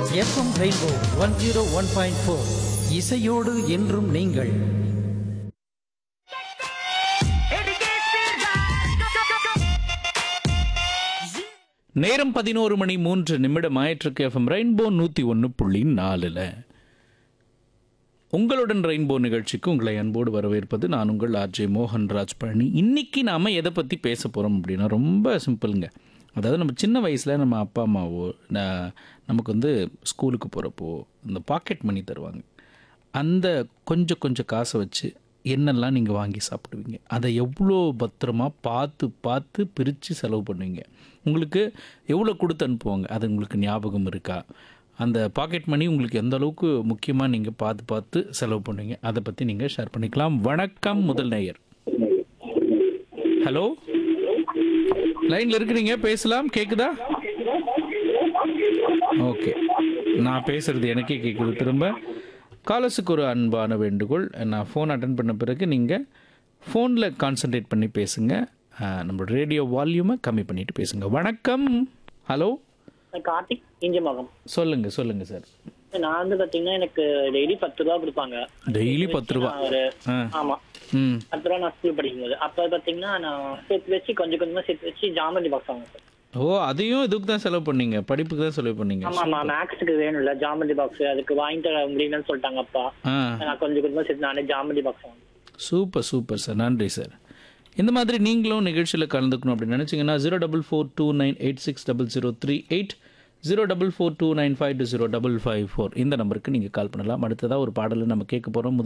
FM rainbow one zero one point four இசையோடு என்றும் நீங்கள் நேரம் பதினோரு மணி மூன்று நிமிடம் ஆயிற்றுக்கு எஃப்எம் ரெயின்போ நூற்றி ஒன்று புள்ளி நாலில் உங்களுடன் ரெயின்போ நிகழ்ச்சிக்கு உங்களை அன்போடு வரவேற்பது நான் உங்கள் ஆர்ஜே மோகன்ராஜ் பழனி இன்னைக்கு நாம் எதை பற்றி பேச போகிறோம் அப்படின்னா ரொம்ப சிம்பிளுங்க அதாவது நம்ம சின்ன வயசில் நம்ம அப்பா அம்மாவோ ந- நமக்கு வந்து ஸ்கூலுக்கு போகிறப்போ இந்த பாக்கெட் மணி தருவாங்க அந்த கொஞ்சம் கொஞ்சம் காசை வச்சு என்னெல்லாம் நீங்கள் வாங்கி சாப்பிடுவீங்க அதை எவ்வளோ பத்திரமா பார்த்து பார்த்து பிரித்து செலவு பண்ணுவீங்க உங்களுக்கு எவ்வளோ கொடுத்து அனுப்புவாங்க அது உங்களுக்கு ஞாபகம் இருக்கா அந்த பாக்கெட் மணி உங்களுக்கு எந்த அளவுக்கு முக்கியமாக நீங்கள் பார்த்து பார்த்து செலவு பண்ணுவீங்க அதை பற்றி நீங்கள் ஷேர் பண்ணிக்கலாம் வணக்கம் முதல் நேயர் ஹலோ லைனில் இருக்கிறீங்க பேசலாம் கேட்குதா ஓகே நான் பேசுறது எனக்கே கேட்குது திரும்ப காலஸுக்கு ஒரு அன்பான வேண்டுகோள் நான் ஃபோன் அட்டன் பண்ண பிறகு நீங்கள் ஃபோனில் கான்சென்ட்ரேட் பண்ணி பேசுங்க அஹ், நம்மளோட ரேடியோ வால்யூமை கம்மி பண்ணிட்டு பேசுங்க வணக்கம் ஹலோ கார்த்திக் இஞ்சிமகம் சொல்லுங்கள் சொல்லுங்கள் சார் நான் வந்து பாத்தீங்கன்னா எனக்கு டெய்லி பத்து ரூபா கொடுப்பாங்க டெய்லி பத்து ரூபா நான் ஒரு ஆ ஆமா ம் பத்து ரூபா நான் ஸ்கூல் படிக்கும்போது அப்ப பாத்தீங்கன்னா நான் சேர்த்து வச்சு கொஞ்சம் கொஞ்சமா சேர்த்து வச்சு ஜாமெண்ட்ரி பாக்ஸ் வாங்குவேன் சார் ஓ அதையும் இதுக்கு தான் செலவு பண்ணீங்க படிப்புக்கு தான் செலவு பண்ணீங்க ஆமா ஆமா மேக்ஸுக்கு வேணும்ல ஜாமெண்ட்ரி பாக்ஸ் அதுக்கு வாங்கி தர முடியலன்னு சொல்லிட்டாங்க அப்பா ஆ நான் கொஞ்சம் கொஞ்சமா சேர்த்து நானே ஜாமெண்ட்ரி பாக்ஸ் வாங்குவேன் சூப்பர் சூப்பர் சார் நன்றி சார் இந்த மாதிரி நீங்களும் நிகழ்ச்சியில் கலந்துக்கணும் அப்படின்னு நினச்சிங்கன்னா zero double four two nine eight six double zero three eight zero double four two nine five two zero double five four இந்த நம்பருக்கு நீங்கள் கால் பண்ணலாம் அடுத்ததாக ஒரு பாடலை நம்ம கேட்க போகிறோம் முதல்